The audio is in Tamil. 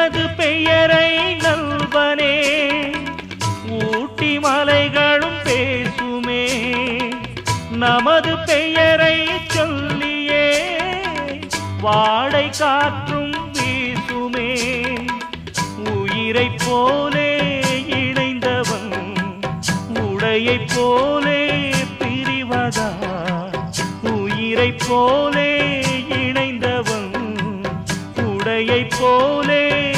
உனது பெயரை நல்வனே ஊட்டி மலைகளும் பேசுமே நமது பெயரை சொல்லியே வாடை காற்றும் வீசுமே உயிரைப் போலே இணைந்தவன் உடையைப் போலே பிரிவதா உயிரைப் போலே இணைந்தவன் உடையைப் போலே